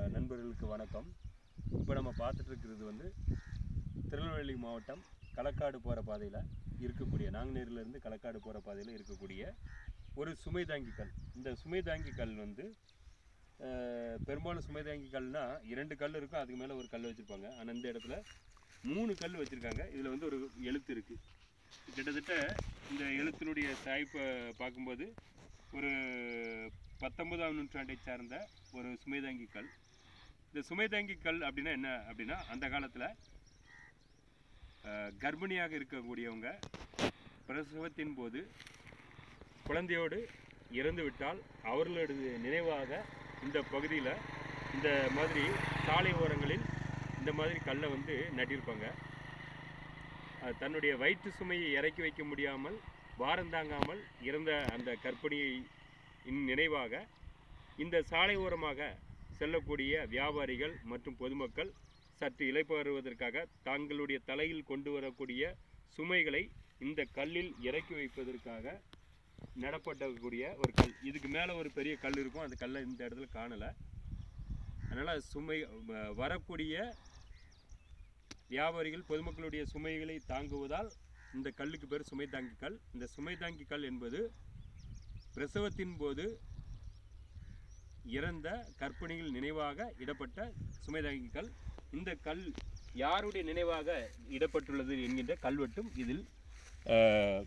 அஹ், நண்பர்களுக்கு வணக்கம் இப்போ நம்ம பார்த்துட்டு இருக்கிறது வந்து திருநெல்வேலி மாவட்டம் களக்காடு போகிற பாதையில் இருக்கக்கூடிய நாங்குநேரிலேருந்து களக்காடு போகிற பாதையில் இருக்கக்கூடிய ஒரு சுமை தாங்கி கல் இந்த சுமை தாங்கி கல் வந்து அஹ், பெரும்பாலும் சுமை தாங்கி கல்னா இரண்டு கல் இருக்கும் அதுக்கு மேலே ஒரு கல் வச்சுருப்பாங்க ஆனால் இந்த இடத்துல மூணு கல் வச்சுருக்காங்க இதில் வந்து ஒரு எழுத்து இருக்குது கிட்டத்தட்ட இந்த எழுத்தினுடைய சாய்ப்பை பார்க்கும்போது ஒரு பத்தொன்பதாம் நூற்றாண்டை சார்ந்த ஒரு சுமைதாங்கி கல் இந்த சுமைதாங்கி கல் அப்படின்னா என்ன அப்படின்னா அந்த காலத்தில் கர்ப்பிணியாக இருக்கக்கூடியவங்க பிரசவத்தின் போது குழந்தையோடு இறந்து விட்டால் அவர்களது நினைவாக இந்த பகுதியில் இந்த மாதிரி சாலை ஓரங்களில் இந்த மாதிரி கல்லை வந்து நட்டிருப்பாங்க அஹ் தன்னுடைய வயிற்று சுமையை இறக்கி வைக்க முடியாமல் பாரம் தாங்காமல் இறந்த அந்த கர்ப்பிணியை இன் நினைவாக இந்த சாலை ஓரமாக செல்லக்கூடிய வியாபாரிகள் மற்றும் பொதுமக்கள் சற்று இளைப்பாறுவதற்காக தங்களுடைய தலையில் கொண்டு வரக்கூடிய சுமைகளை இந்த கல்லில் இறக்கி வைப்பதற்காக நடப்பட்டக்கூடிய ஒரு கல் இதுக்கு மேலே ஒரு பெரிய கல் இருக்கும் அந்த கல்லை இந்த இடத்துல காணலை அதனால் சுமை வ- வரக்கூடிய வியாபாரிகள் பொதுமக்களுடைய சுமைகளை தாங்குவதால் இந்த கல்லுக்கு பேர் சுமை தாங்கி கல் இந்த சுமை தாங்கி கல் என்பது பிரசவத்தின் போது இறந்த கர்ப்பிணிகள் நினைவாக இடப்பட்ட சுமை தாங்கி கல் இந்த கல் யாருடைய நினைவாக இடப்பட்டுள்ளது என்கின்ற கல்வெட்டும் இதில் அஹ்,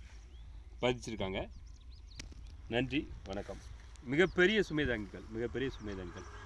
பதிச்சிருக்காங்க நன்றி வணக்கம் மிகப்பெரிய சுமை தாங்கி கல் மிகப்பெரிய சுமை தாங்கி கல்